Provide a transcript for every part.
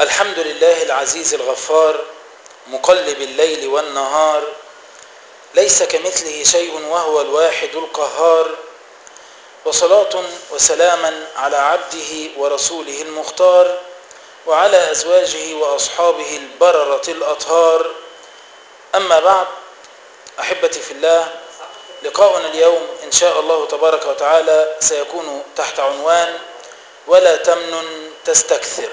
الحمد لله العزيز الغفار مقلب الليل والنهار ليس كمثله شيء وهو الواحد القهار وصلاة وسلاما على عبده ورسوله المختار وعلى أزواجه وأصحابه البررة الأطهار أما بعد أحبتي في الله لقاؤنا اليوم إن شاء الله تبارك وتعالى سيكون تحت عنوان ولا تمنن تستكثر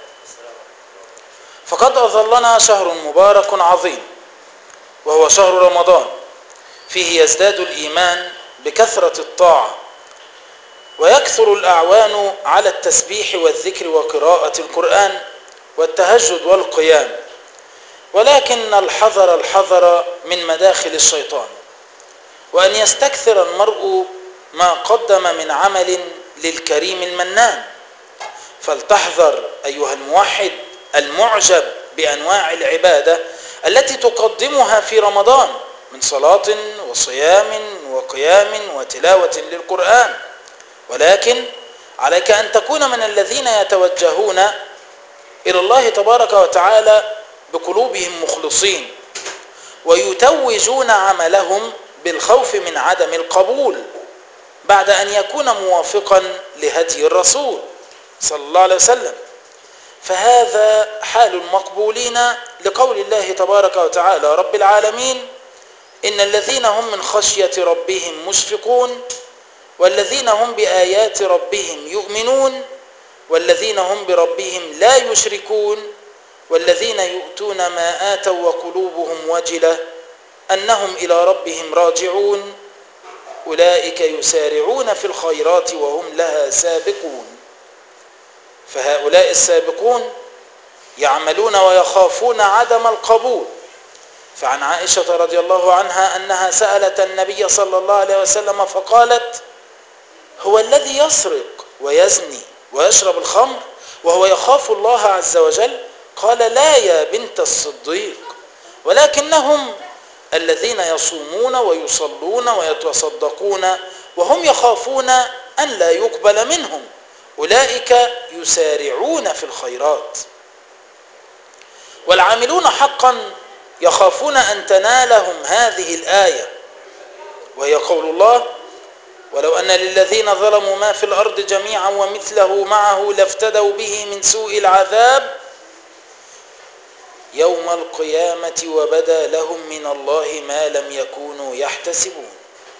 فقد أظلنا شهر مبارك عظيم وهو شهر رمضان فيه يزداد الإيمان بكثرة الطاعة ويكثر الأعوان على التسبيح والذكر وقراءة القرآن والتهجد والقيام ولكن الحذر الحذر من مداخل الشيطان وأن يستكثر المرء ما قدم من عمل للكريم المنان فلتحذر أيها الموحد المعجب بأنواع العبادة التي تقدمها في رمضان من صلاة وصيام وقيام وتلاوة للقرآن ولكن عليك أن تكون من الذين يتوجهون إلى الله تبارك وتعالى بقلوبهم مخلصين ويتوجون عملهم بالخوف من عدم القبول بعد أن يكون موافقا لهدي الرسول صلى الله عليه وسلم فهذا حال المقبولين لقول الله تبارك وتعالى رب العالمين إن الذين هم من خشية ربهم مشفقون والذين هم بآيات ربهم يؤمنون والذين هم بربهم لا يشركون والذين يؤتون ما آتوا وقلوبهم وجلة أنهم إلى ربهم راجعون أولئك يسارعون في الخيرات وهم لها سابقون فهؤلاء السابقون يعملون ويخافون عدم القبول فعن عائشة رضي الله عنها أنها سألت النبي صلى الله عليه وسلم فقالت هو الذي يسرق ويزني ويشرب الخمر وهو يخاف الله عز وجل قال لا يا بنت الصديق ولكنهم الذين يصومون ويصلون ويتصدقون وهم يخافون أن لا يقبل منهم أولئك يسارعون في الخيرات والعاملون حقا يخافون أن تنالهم هذه الآية وهي قول الله ولو أن للذين ظلموا ما في الأرض جميعا ومثله معه لافتدوا به من سوء العذاب يوم القيامة وبدا لهم من الله ما لم يكونوا يحتسبون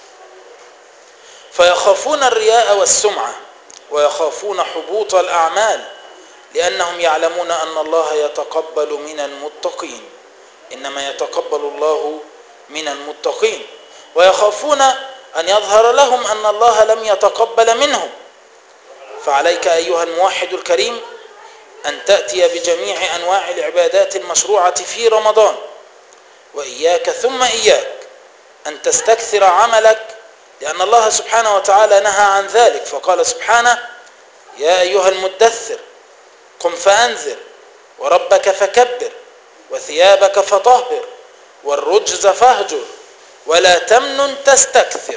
فيخافون الرياء والسمعة ويخافون حبوط الأعمال لأنهم يعلمون أن الله يتقبل من المتقين إنما يتقبل الله من المتقين ويخافون أن يظهر لهم أن الله لم يتقبل منهم فعليك أيها الموحد الكريم أن تأتي بجميع أنواع العبادات المشروعة في رمضان وإياك ثم إياك أن تستكثر عملك لأن الله سبحانه وتعالى نهى عن ذلك فقال سبحانه يا أيها المدثر قم فأنذر وربك فكبر وثيابك فطهر والرجز فاهجر ولا تمنن تستكثر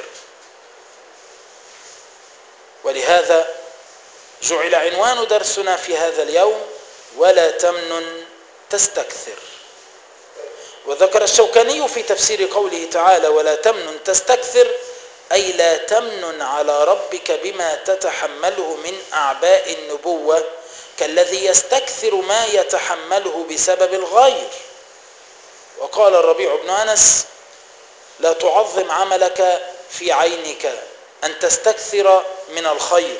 ولهذا جعل عنوان درسنا في هذا اليوم ولا تمنن تستكثر وذكر الشوكاني في تفسير قوله تعالى ولا تمنن تستكثر أي لا تمنن على ربك بما تتحمله من أعباء النبوة كالذي يستكثر ما يتحمله بسبب الغير وقال الربيع بن أنس لا تعظم عملك في عينك أن تستكثر من الخير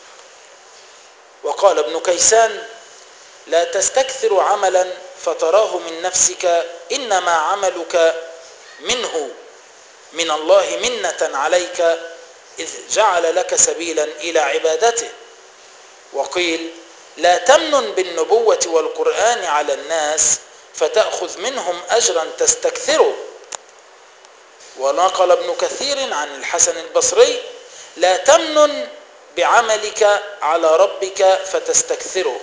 وقال ابن كيسان لا تستكثر عملا فتراه من نفسك إنما عملك منه من الله منة عليك إذ جعل لك سبيلا إلى عبادته وقيل لا تمنن بالنبوة والقرآن على الناس فتأخذ منهم أجرا تستكثره ونقل ابن كثير عن الحسن البصري لا تمنن بعملك على ربك فتستكثره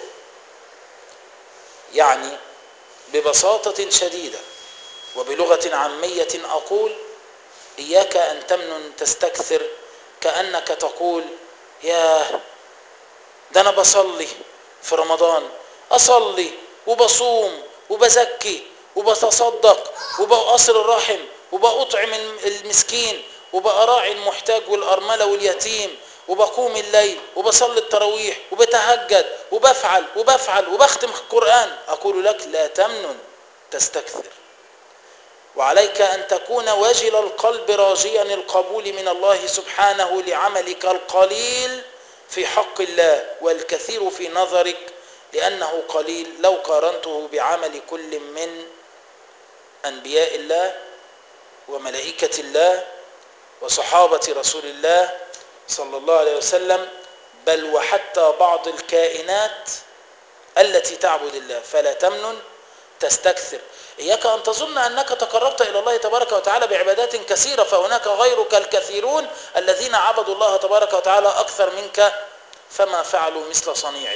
يعني ببساطة شديدة وبلغة عامية أقول إياك أن تمنن تستكثر كأنك تقول ياه ده أنا بصلي في رمضان أصلي وبصوم وبزكي وبتصدق وبأصل الرحم وبأطعم المسكين وبأراعي المحتاج والأرملة واليتيم وبقوم الليل وبصلي التراويح وبتهجد وبفعل وبفعل وبختم القرآن أقول لك لا تمنن تستكثر وعليك أن تكون وجل القلب راجيا القبول من الله سبحانه لعملك القليل في حق الله والكثير في نظرك لأنه قليل لو قارنته بعمل كل من أنبياء الله وملائكة الله وصحابة رسول الله صلى الله عليه وسلم بل وحتى بعض الكائنات التي تعبد الله فلا تمنن تستكثر إياك أن تظن أنك تقربت إلى الله تبارك وتعالى بعبادات كثيرة فهناك غيرك الكثيرون الذين عبدوا الله تبارك وتعالى أكثر منك فما فعلوا مثل صنيعك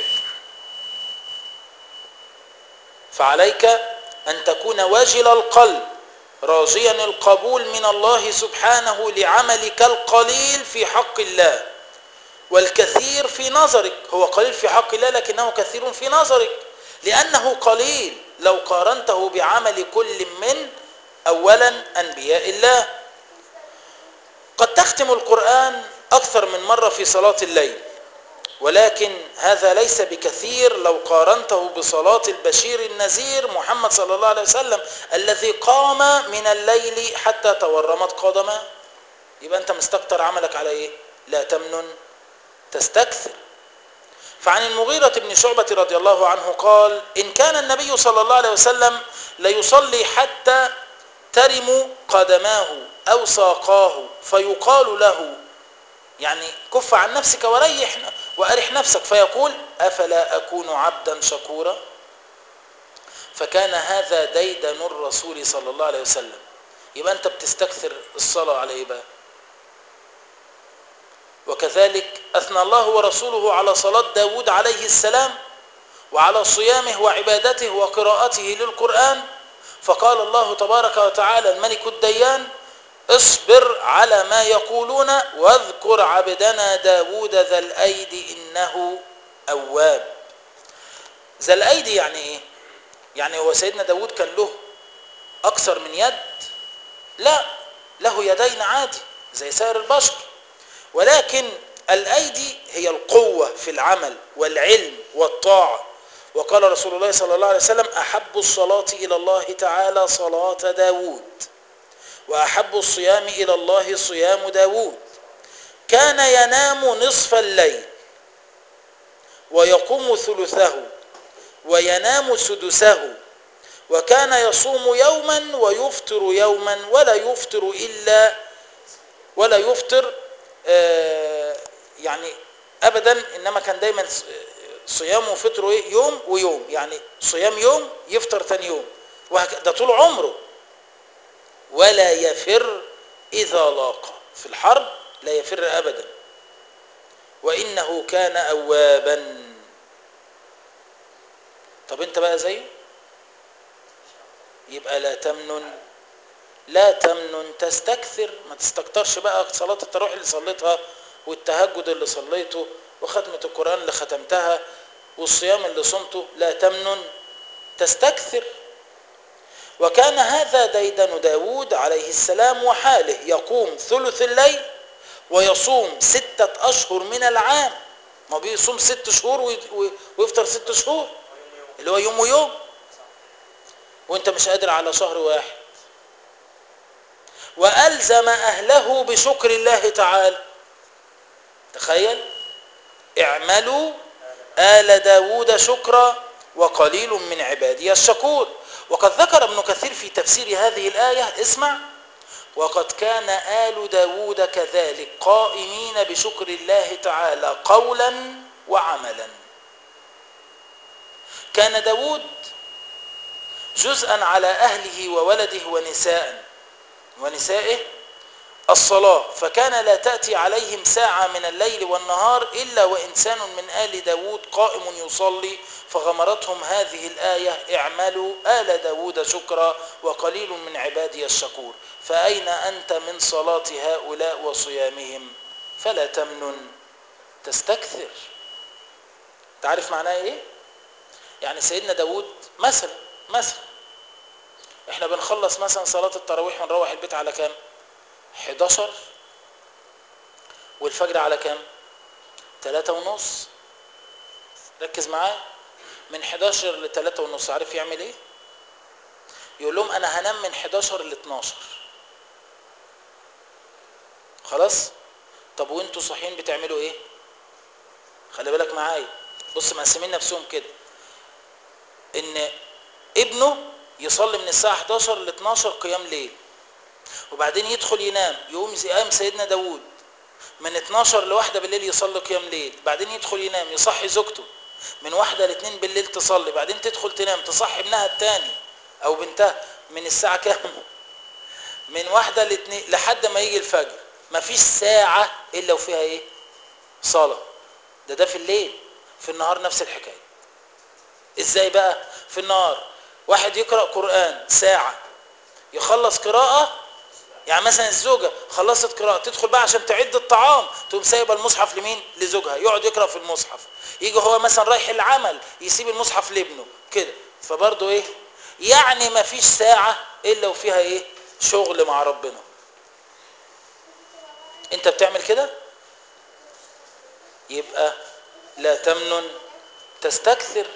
فعليك أن تكون واجل القلب راجيا القبول من الله سبحانه لعملك القليل في حق الله والكثير في نظرك هو قليل في حق الله لكنه كثير في نظرك لأنه قليل لو قارنته بعمل كل من أولا أنبياء الله قد تختم القرآن أكثر من مرة في صلاة الليل ولكن هذا ليس بكثير لو قارنته بصلاة البشير النذير محمد صلى الله عليه وسلم الذي قام من الليل حتى تورمت قدمه يبقى أنت مستكتر عملك على إيه لا تمنن تستكثر فعن المغيرة بن شعبة رضي الله عنه قال إن كان النبي صلى الله عليه وسلم ليصلي حتى ترم قدماه أو ساقاه فيقال له يعني كف عن نفسك وريح وأرح نفسك فيقول أفلا أكون عبدا شكورا فكان هذا ديدن الرسول صلى الله عليه وسلم يبقى أنت بتستكثر الصلاة عليه بقى وكذلك أثنى الله ورسوله على صلاة داود عليه السلام وعلى صيامه وعبادته وقراءته للقرآن فقال الله تبارك وتعالى الملك الديان اصبر على ما يقولون واذكر عبدنا داود ذا الأيد إنه أواب ذا الأيدي يعني إيه؟ يعني هو سيدنا داود كان له أكثر من يد لا له يدين عادي زي سائر البشر ولكن الأيدي هي القوة في العمل والعلم والطاعة وقال رسول الله صلى الله عليه وسلم أحب الصلاة إلى الله تعالى صلاة داود وأحب الصيام إلى الله صيام داود كان ينام نصف الليل ويقوم ثلثه وينام سدسه وكان يصوم يوما ويفطر يوما ولا يفطر إلا ولا يفطر يعني ابدا انما كان دايما صيامه وفطره يوم ويوم يعني صيام يوم يفطر ثاني يوم ده طول عمره ولا يفر اذا لاقى في الحرب لا يفر ابدا وانه كان اوابا طب انت بقى زيه يبقى لا تمنن لا تمنن تستكثر ما تستكترش بقى صلاة التراويح اللي صليتها والتهجد اللي صليته وختمة القرآن اللي ختمتها والصيام اللي صمته لا تمنن تستكثر وكان هذا ديدن داود عليه السلام وحاله يقوم ثلث الليل ويصوم ستة أشهر من العام ما بيصوم ست شهور ويفطر ست شهور اللي هو يوم ويوم وانت مش قادر على شهر واحد وألزم أهله بشكر الله تعالى تخيل اعملوا آل داود شكرا وقليل من عبادي الشكور وقد ذكر ابن كثير في تفسير هذه الآية اسمع وقد كان آل داود كذلك قائمين بشكر الله تعالى قولا وعملا كان داود جزءا على أهله وولده ونساء ونسائه الصلاة فكان لا تأتي عليهم ساعة من الليل والنهار إلا وإنسان من آل داود قائم يصلي فغمرتهم هذه الآية اعملوا آل داود شكرا وقليل من عبادي الشكور فأين أنت من صلاة هؤلاء وصيامهم فلا تمنن تستكثر تعرف معناه إيه يعني سيدنا داود مثلا مثلا احنا بنخلص مثلا صلاة التراويح ونروح البيت على كام 11 والفجر على كام 3 ونص ركز معايا من 11 ل 3 ونص عارف يعمل ايه يقول لهم انا هنام من 11 ل 12 خلاص طب وانتوا صاحيين بتعملوا ايه خلي بالك معايا بص مقسمين نفسهم كده ان ابنه يصلي من الساعة 11 ل 12 قيام ليل وبعدين يدخل ينام يقوم قام سيدنا داوود من 12 لواحدة بالليل يصلي قيام ليل بعدين يدخل ينام يصحي زوجته من واحدة لاثنين بالليل تصلي بعدين تدخل تنام تصحي ابنها الثاني او بنتها من الساعة كام من واحدة لاثنين لحد ما يجي الفجر مفيش ساعة الا وفيها ايه صلاة ده ده في الليل في النهار نفس الحكاية ازاي بقى في النهار واحد يقرأ قرآن ساعة يخلص قراءة يعني مثلا الزوجة خلصت قراءة تدخل بقى عشان تعد الطعام تقوم سايبه المصحف لمين لزوجها يقعد يقرأ في المصحف يجي هو مثلا رايح العمل يسيب المصحف لابنه كده فبرضه ايه يعني ما فيش ساعة الا وفيها ايه شغل مع ربنا انت بتعمل كده يبقى لا تمنن تستكثر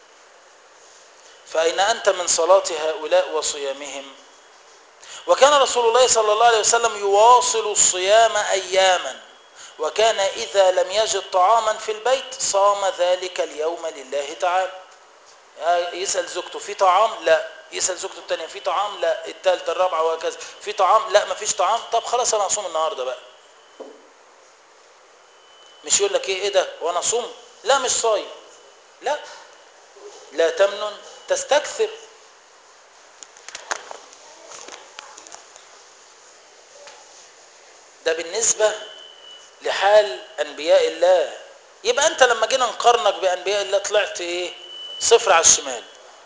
فأين أنت من صلاة هؤلاء وصيامهم وكان رسول الله صلى الله عليه وسلم يواصل الصيام أياما وكان إذا لم يجد طعاما في البيت صام ذلك اليوم لله تعالى يسأل زوجته في طعام لا يسأل زوجته الثانية في طعام لا الثالثة الرابعة وهكذا في طعام لا ما فيش طعام طب خلاص أنا أصوم النهاردة بقى مش يقول لك ايه ايه ده وانا صوم لا مش صايم لا لا تمنن تستكثر ده بالنسبة لحال أنبياء الله يبقى أنت لما جينا نقارنك بأنبياء الله طلعت إيه صفر على الشمال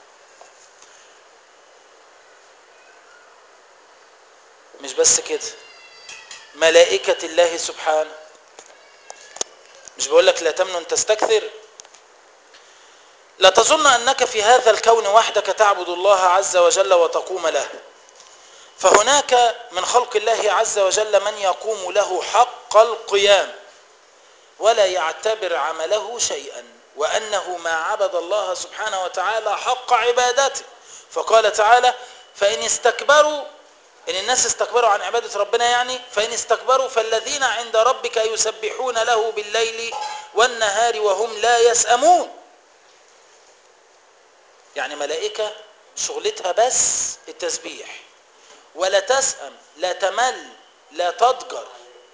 مش بس كده ملائكة الله سبحانه مش بقول لك لا تمنن تستكثر لا تظن أنك في هذا الكون وحدك تعبد الله عز وجل وتقوم له فهناك من خلق الله عز وجل من يقوم له حق القيام ولا يعتبر عمله شيئا وأنه ما عبد الله سبحانه وتعالى حق عبادته فقال تعالى فإن استكبروا إن الناس استكبروا عن عبادة ربنا يعني فإن استكبروا فالذين عند ربك يسبحون له بالليل والنهار وهم لا يسأمون يعني ملائكة شغلتها بس التسبيح ولا تسأم لا تمل لا تضجر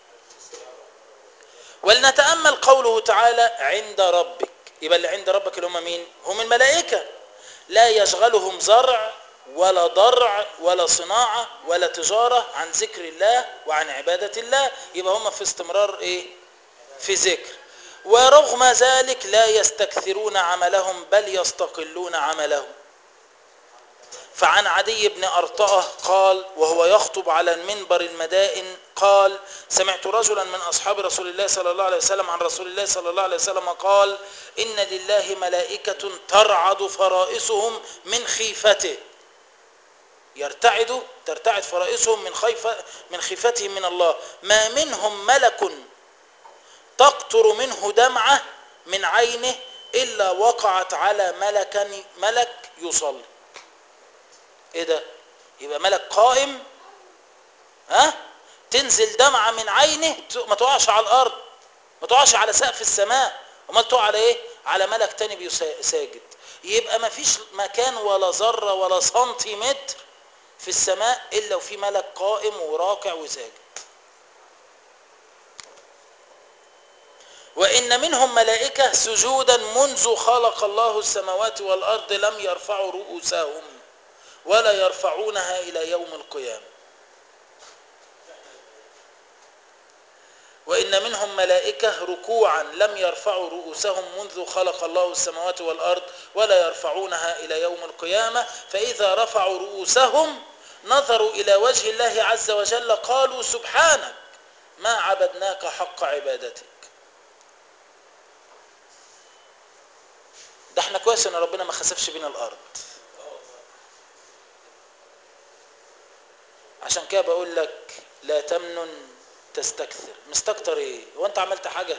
ولنتأمل قوله تعالى عند ربك يبقى اللي عند ربك اللي هم مين هم الملائكة لا يشغلهم زرع ولا ضرع ولا صناعة ولا تجارة عن ذكر الله وعن عبادة الله يبقى هم في استمرار ايه في ذكر ورغم ذلك لا يستكثرون عملهم بل يستقلون عملهم فعن عدي بن أرطأة قال وهو يخطب على المنبر المدائن قال سمعت رجلا من أصحاب رسول الله صلى الله عليه وسلم عن رسول الله صلى الله عليه وسلم قال إن لله ملائكة ترعد فرائسهم من خيفته يرتعد ترتعد فرائسهم من خيفة من خيفتهم من الله ما منهم ملك تقطر منه دمعة من عينه إلا وقعت على ملك ملك يصلي ايه ده يبقى ملك قائم ها تنزل دمعة من عينه ما تقعش على الارض ما تقعش على سقف السماء امال تقع على ايه على ملك تاني بيساجد يبقى ما فيش مكان ولا ذرة ولا سنتيمتر في السماء الا وفي ملك قائم وراكع وساجد وإن منهم ملائكة سجودا منذ خلق الله السماوات والأرض لم يرفعوا رؤوسهم ولا يرفعونها إلى يوم القيامة وإن منهم ملائكة ركوعا لم يرفعوا رؤوسهم منذ خلق الله السماوات والأرض ولا يرفعونها إلى يوم القيامة فإذا رفعوا رؤوسهم نظروا إلى وجه الله عز وجل قالوا سبحانك ما عبدناك حق عبادتك ده احنا كويس ان ربنا ما خسفش بينا الارض عشان كده بقول لك لا تمنن تستكثر مستكتر ايه هو انت عملت حاجه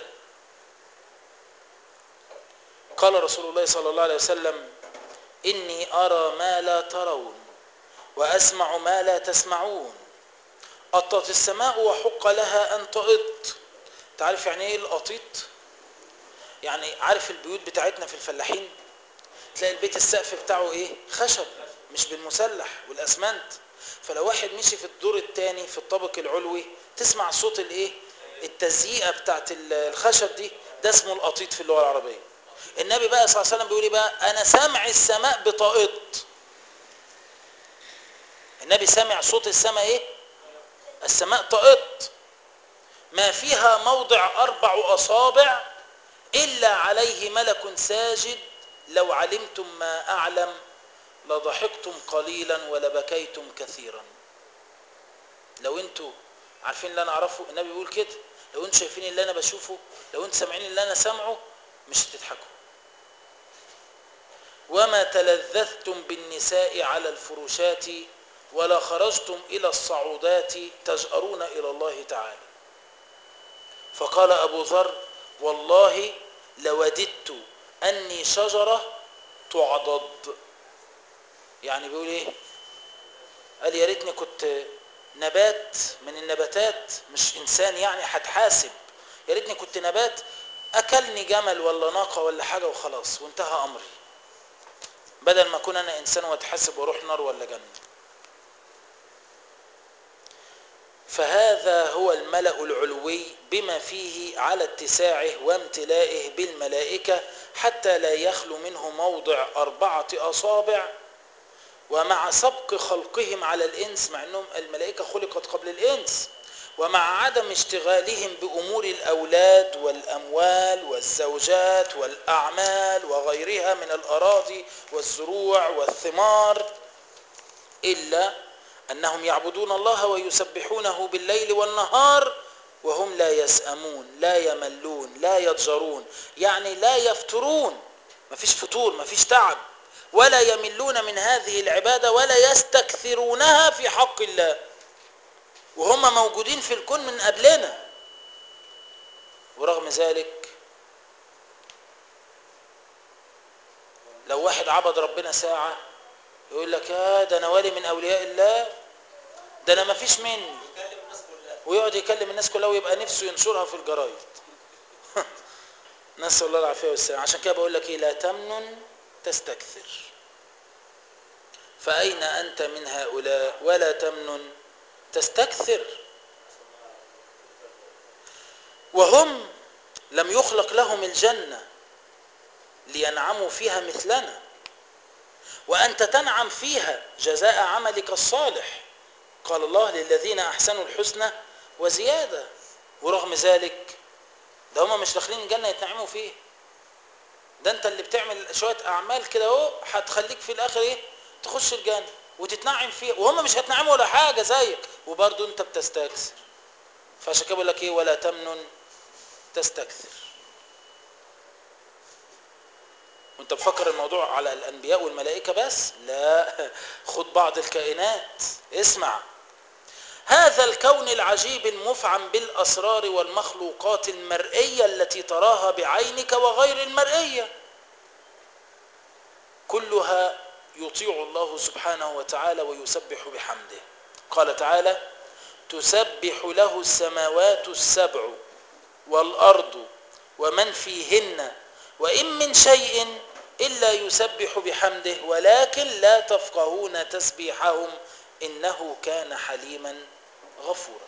قال رسول الله صلى الله عليه وسلم اني ارى ما لا ترون واسمع ما لا تسمعون أطت السماء وحق لها أن تأط تعرف يعني إيه الأطيط يعني عارف البيوت بتاعتنا في الفلاحين تلاقي البيت السقف بتاعه إيه خشب مش بالمسلح والأسمنت فلو واحد مشي في الدور الثاني في الطابق العلوي تسمع صوت الإيه التزييقة بتاعت الخشب دي ده اسمه الأطيط في اللغة العربية النبي بقى صلى الله عليه وسلم بيقول إيه بقى أنا سامع السماء بطائط النبي سامع صوت السماء إيه السماء طائط ما فيها موضع أربع أصابع إلا عليه ملك ساجد لو علمتم ما أعلم لضحكتم قليلا ولبكيتم كثيرا لو انتوا عارفين اللي انا اعرفه النبي بيقول كده لو انتوا شايفين اللي انا بشوفه لو انتوا سامعين اللي انا سامعه مش هتضحكوا وما تلذذتم بالنساء على الفروشات ولا خرجتم إلى الصعودات تجأرون إلى الله تعالى فقال أبو ذر والله لوددت أني شجرة تعضد يعني بيقول إيه قال يا ريتني كنت نبات من النباتات مش إنسان يعني هتحاسب يا ريتني كنت نبات أكلني جمل ولا ناقة ولا حاجة وخلاص وانتهى أمري بدل ما أكون أنا إنسان وأتحاسب وأروح نار ولا جنة فهذا هو الملأ العلوي بما فيه على اتساعه وامتلائه بالملائكة حتى لا يخلو منه موضع أربعة أصابع ومع سبق خلقهم على الإنس مع أنهم الملائكة خلقت قبل الإنس ومع عدم اشتغالهم بأمور الأولاد والأموال والزوجات والأعمال وغيرها من الأراضي والزروع والثمار إلا أنهم يعبدون الله ويسبحونه بالليل والنهار وهم لا يسأمون لا يملون لا يضجرون يعني لا يفترون مفيش فطور مفيش تعب ولا يملون من هذه العبادة ولا يستكثرونها في حق الله وهم موجودين في الكون من قبلنا ورغم ذلك لو واحد عبد ربنا ساعة يقول لك يا ده انا ولي من اولياء الله ده انا ما فيش مني ويقعد يكلم الناس كلها ويبقى نفسه ينشرها في الجرايد نسال الله العافيه والسلامه عشان كده بقول لك ايه لا تمنن تستكثر فاين انت من هؤلاء ولا تمنن تستكثر وهم لم يخلق لهم الجنه لينعموا فيها مثلنا وأنت تنعم فيها جزاء عملك الصالح قال الله للذين أحسنوا الحسنى وزيادة ورغم ذلك ده هما مش داخلين الجنة يتنعموا فيه ده انت اللي بتعمل شوية أعمال كده اهو هتخليك في الآخر ايه تخش الجنة وتتنعم فيها وهم مش هتنعموا ولا حاجة زيك وبرضه انت بتستكثر فعشان كده بقول لك ايه ولا تمنن تستكثر وانت بفكر الموضوع على الانبياء والملائكه بس لا خد بعض الكائنات اسمع هذا الكون العجيب المفعم بالاسرار والمخلوقات المرئيه التي تراها بعينك وغير المرئيه كلها يطيع الله سبحانه وتعالى ويسبح بحمده قال تعالى تسبح له السماوات السبع والارض ومن فيهن وان من شيء إلا يسبح بحمده ولكن لا تفقهون تسبيحهم إنه كان حليما غفورا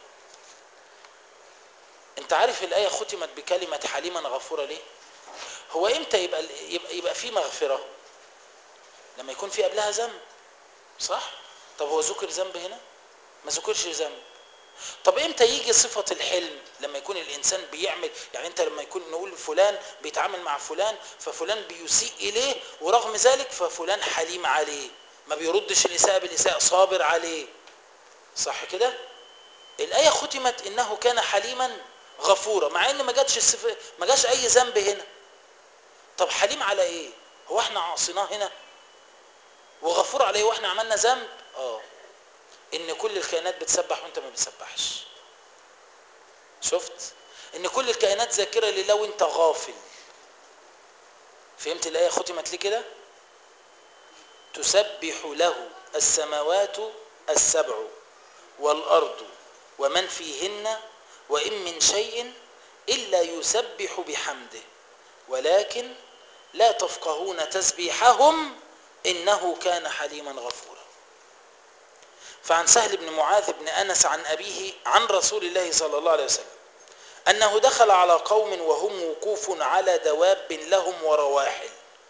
انت عارف الآية ختمت بكلمة حليما غفورا ليه هو امتى يبقى, يبقى, يبقى في مغفرة لما يكون في قبلها ذنب صح طب هو ذكر ذنب هنا ما ذكرش ذنب طب امتى يجي صفة الحلم لما يكون الانسان بيعمل يعني انت لما يكون نقول فلان بيتعامل مع فلان ففلان بيسيء اليه ورغم ذلك ففلان حليم عليه ما بيردش الاساءة بالاساءة صابر عليه صح كده الاية ختمت انه كان حليما غفورا مع ان ما جاتش الصفة ما جاش اي ذنب هنا طب حليم على ايه هو احنا عاصيناه هنا وغفور عليه واحنا عملنا ذنب اه ان كل الكائنات بتسبح وانت ما بتسبحش شفت ان كل الكائنات ذاكره لله وانت غافل فهمت الايه ختمت ليه كده تسبح له السماوات السبع والارض ومن فيهن وان من شيء الا يسبح بحمده ولكن لا تفقهون تسبيحهم انه كان حليما غفورا فعن سهل بن معاذ بن انس عن ابيه عن رسول الله صلى الله عليه وسلم انه دخل على قوم وهم وقوف على دواب لهم ورواحل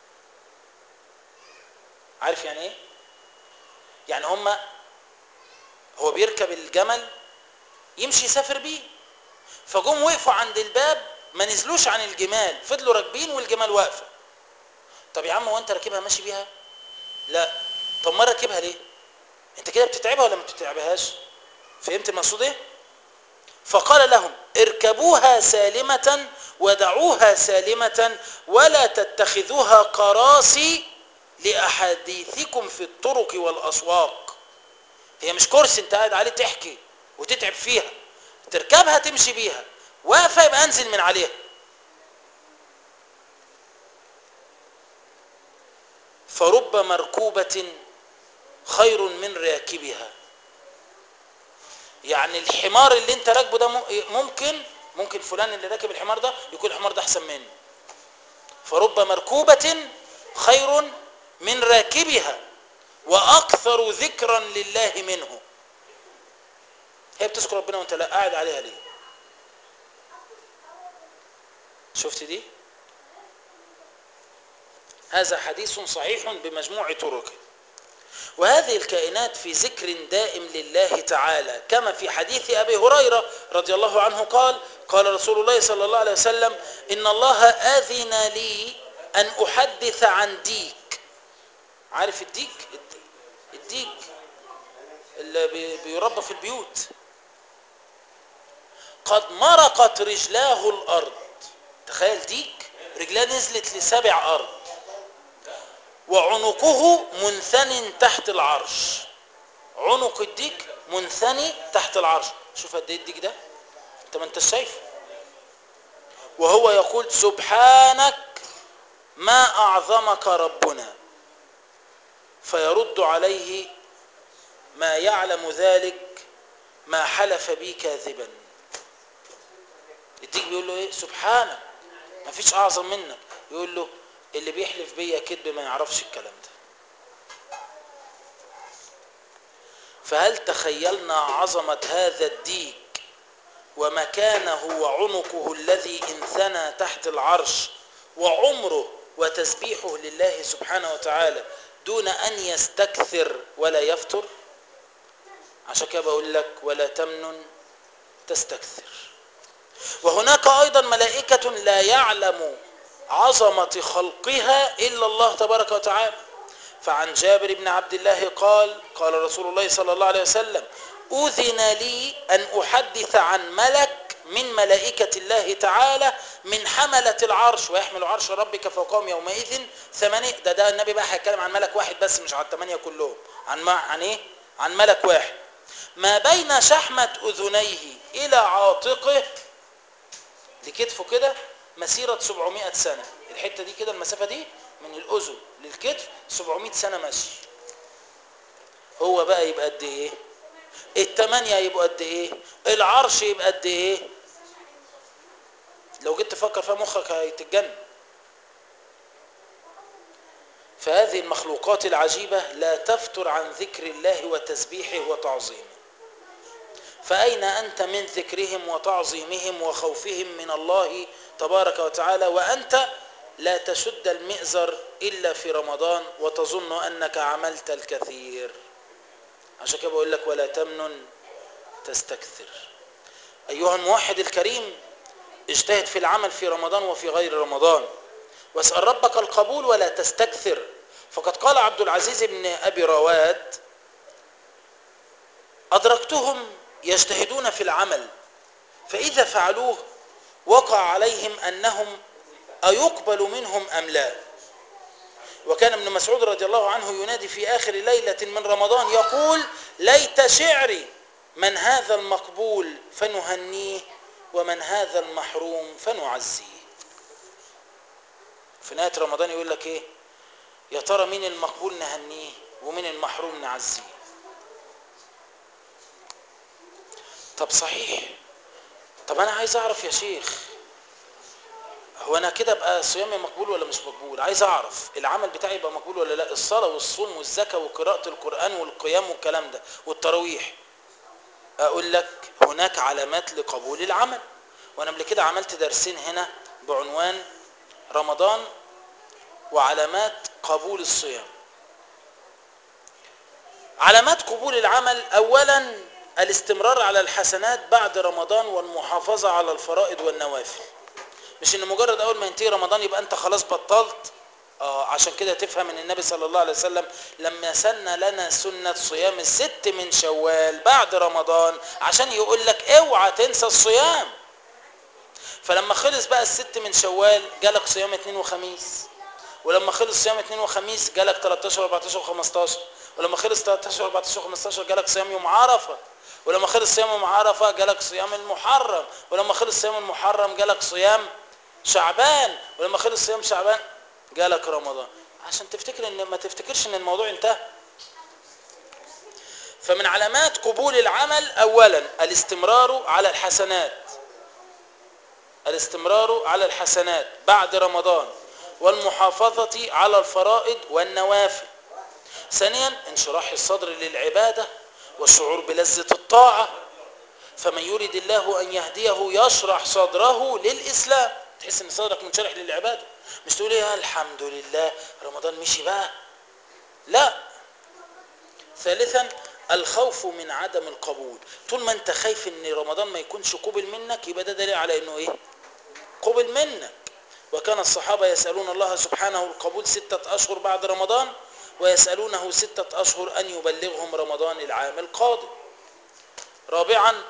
عارف يعني ايه يعني هم هو بيركب الجمل يمشي يسافر بيه فجم وقفوا عند الباب ما نزلوش عن الجمال فضلوا راكبين والجمال واقفه طب يا عم هو انت راكبها ماشي بيها لا طب ما راكبها ليه انت كده بتتعبها ولا ما بتتعبهاش فهمت المقصود ايه فقال لهم اركبوها سالمة ودعوها سالمة ولا تتخذوها كراسي لأحاديثكم في الطرق والأسواق هي مش كرسي انت قاعد عليه تحكي وتتعب فيها تركبها تمشي بيها واقفة يبقى انزل من عليها فرب مركوبة خير من راكبها يعني الحمار اللي انت راكبه ده ممكن ممكن فلان اللي راكب الحمار ده يكون الحمار ده احسن منه فرب مركوبة خير من راكبها واكثر ذكرا لله منه هي بتذكر ربنا وانت لا قاعد عليها ليه شفت دي هذا حديث صحيح بمجموع طرقه وهذه الكائنات في ذكر دائم لله تعالى كما في حديث أبي هريرة رضي الله عنه قال قال رسول الله صلى الله عليه وسلم إن الله آذن لي أن أحدث عن ديك عارف الديك الديك اللي بيربى في البيوت قد مرقت رجلاه الأرض تخيل ديك رجلاه نزلت لسبع أرض وعنقه منثني تحت العرش عنق الديك منثني تحت العرش شوف قد ايه الديك ده انت ما انت شايفه وهو يقول سبحانك ما اعظمك ربنا فيرد عليه ما يعلم ذلك ما حلف بي كاذبا الديك بيقول له ايه سبحانك ما فيش اعظم منك يقول له اللي بيحلف بيا كذب ما يعرفش الكلام ده فهل تخيلنا عظمة هذا الديك ومكانه وعنقه الذي انثنى تحت العرش وعمره وتسبيحه لله سبحانه وتعالى دون أن يستكثر ولا يفتر عشان كده بقول لك ولا تمنن تستكثر وهناك أيضا ملائكة لا يعلم عظمة خلقها إلا الله تبارك وتعالى فعن جابر بن عبد الله قال قال رسول الله صلى الله عليه وسلم أذن لي أن أحدث عن ملك من ملائكة الله تعالى من حملة العرش ويحمل عرش ربك فوقهم يومئذ ثمانية ده ده النبي بقى هيتكلم عن ملك واحد بس مش عن الثمانية كلهم عن ما عن ايه؟ عن ملك واحد ما بين شحمة أذنيه إلى عاتقه لكتفه كده مسيرة 700 سنة الحتة دي كده المسافة دي من الأذن للكتف 700 سنة مشي هو بقى يبقى قد ايه التمانية يبقى قد ايه العرش يبقى قد ايه لو جيت تفكر فيها مخك هيتجنن فهذه المخلوقات العجيبة لا تفتر عن ذكر الله وتسبيحه وتعظيمه فأين أنت من ذكرهم وتعظيمهم وخوفهم من الله تبارك وتعالى وأنت لا تشد المئزر إلا في رمضان وتظن أنك عملت الكثير عشان كده بقول لك ولا تمنن تستكثر أيها الموحد الكريم اجتهد في العمل في رمضان وفي غير رمضان واسأل ربك القبول ولا تستكثر فقد قال عبد العزيز بن أبي رواد أدركتهم يجتهدون في العمل فإذا فعلوه وقع عليهم أنهم أيقبل منهم أم لا وكان ابن مسعود رضي الله عنه ينادي في آخر ليلة من رمضان يقول ليت شعري من هذا المقبول فنهنيه ومن هذا المحروم فنعزيه في نهاية رمضان يقول لك ايه يا ترى مين المقبول نهنيه ومين المحروم نعزيه طب صحيح طب انا عايز اعرف يا شيخ هو انا كده ابقى صيامي مقبول ولا مش مقبول عايز اعرف العمل بتاعي يبقى مقبول ولا لا الصلاه والصوم والزكاه وقراءه القران والقيام والكلام ده والتراويح اقول لك هناك علامات لقبول العمل وانا قبل كده عملت درسين هنا بعنوان رمضان وعلامات قبول الصيام علامات قبول العمل اولا الاستمرار على الحسنات بعد رمضان والمحافظه على الفرائض والنوافل مش ان مجرد اول ما ينتهي رمضان يبقى انت خلاص بطلت اه عشان كده تفهم ان النبي صلى الله عليه وسلم لما سن لنا سنة صيام الست من شوال بعد رمضان عشان يقول لك اوعى تنسى الصيام فلما خلص بقى الست من شوال جالك صيام اثنين وخميس ولما خلص صيام اثنين وخميس جالك 13 14 و15 ولما خلص 13 14 و15 جالك صيام يوم عرفه ولما خلص صيام يوم عرفه جالك صيام المحرم ولما خلص صيام المحرم جالك صيام شعبان ولما خلص صيام شعبان جالك رمضان عشان تفتكر ان ما تفتكرش ان الموضوع انتهى فمن علامات قبول العمل اولا الاستمرار على الحسنات الاستمرار على الحسنات بعد رمضان والمحافظة على الفرائض والنوافل ثانيا انشراح الصدر للعبادة والشعور بلذة الطاعة فمن يريد الله أن يهديه يشرح صدره للإسلام تحس ان صدرك منشرح للعباده مش تقول ايه الحمد لله رمضان مشي بقى لا ثالثا الخوف من عدم القبول طول ما انت خايف ان رمضان ما يكونش قبل منك يبقى ده دليل على انه ايه قبل منك وكان الصحابه يسالون الله سبحانه القبول سته اشهر بعد رمضان ويسالونه سته اشهر ان يبلغهم رمضان العام القادم رابعا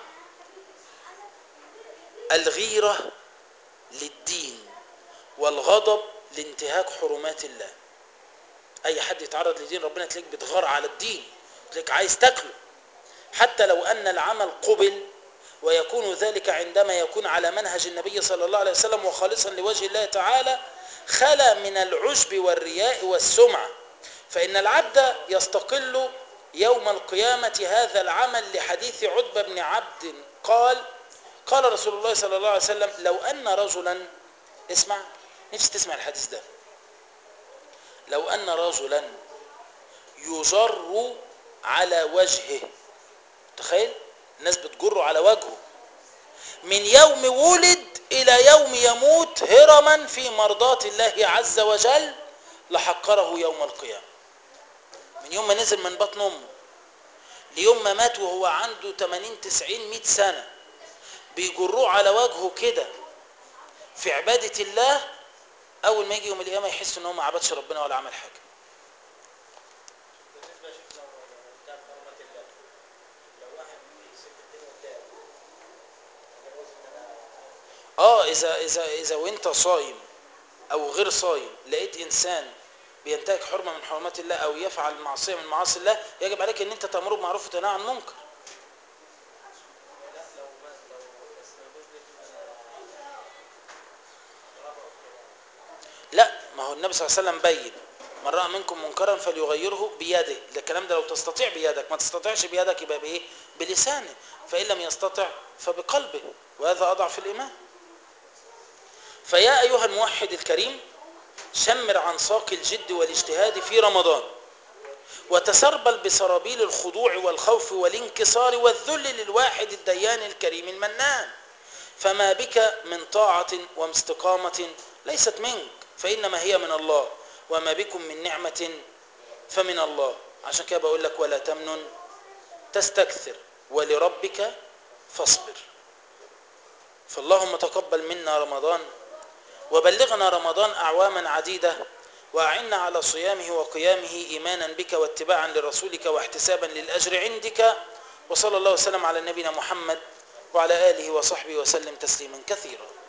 الغيره للدين والغضب لانتهاك حرمات الله اي حد يتعرض لدين ربنا تلاقيك بتغار على الدين تلاقيك عايز تاكله حتى لو ان العمل قبل ويكون ذلك عندما يكون على منهج النبي صلى الله عليه وسلم وخالصا لوجه الله تعالى خلا من العجب والرياء والسمعه فان العبد يستقل يوم القيامه هذا العمل لحديث عتبه بن عبد قال قال رسول الله صلى الله عليه وسلم لو أن رجلا اسمع نفسي تسمع الحديث ده لو أن رجلا يجر على وجهه تخيل الناس بتجره على وجهه من يوم ولد إلى يوم يموت هرما في مرضاة الله عز وجل لحقره يوم القيامة من يوم ما نزل من بطن أمه ليوم ما مات وهو عنده 80 90 100 سنه بيجروه على وجهه كده في عبادة الله أول ما يجي يوم القيامة يحس إن هو ما عبدش ربنا ولا عمل حاجة. بالنسبه يا شيخنا بتاع حرمات الله لو واحد يسيب الدنيا قدام انا لازم ان انا آه إذا إذا إذا وأنت صايم أو غير صايم لقيت إنسان بينتهك حرمة من حرمات الله أو يفعل معصية من معاصي الله يجب عليك إن أنت تأمره بمعروف وتنهى عن المنكر. لا لو ما لو بس لو نزلت انا ربع كده لا ما هو النبي صلى الله عليه وسلم بين من رأى منكم منكرا فليغيره بيده ده الكلام ده لو تستطيع بيدك ما تستطيعش بيدك يبقى بايه بلسانه فإن لم يستطع فبقلبه وهذا أضعف الإيمان فيا أيها الموحد الكريم شمر عن ساق الجد والاجتهاد في رمضان وتسربل بسرابيل الخضوع والخوف والانكسار والذل للواحد الديان الكريم المنان فما بك من طاعة واستقامة ليست منك فإنما هي من الله وما بكم من نعمة فمن الله عشان كده بقول لك ولا تمنن تستكثر ولربك فاصبر فاللهم تقبل منا رمضان وبلغنا رمضان أعواما عديدة وأعنا على صيامه وقيامه إيمانا بك واتباعا لرسولك واحتسابا للأجر عندك وصلى الله وسلم على نبينا محمد وعلى آله وصحبه وسلم تسليما كثيرا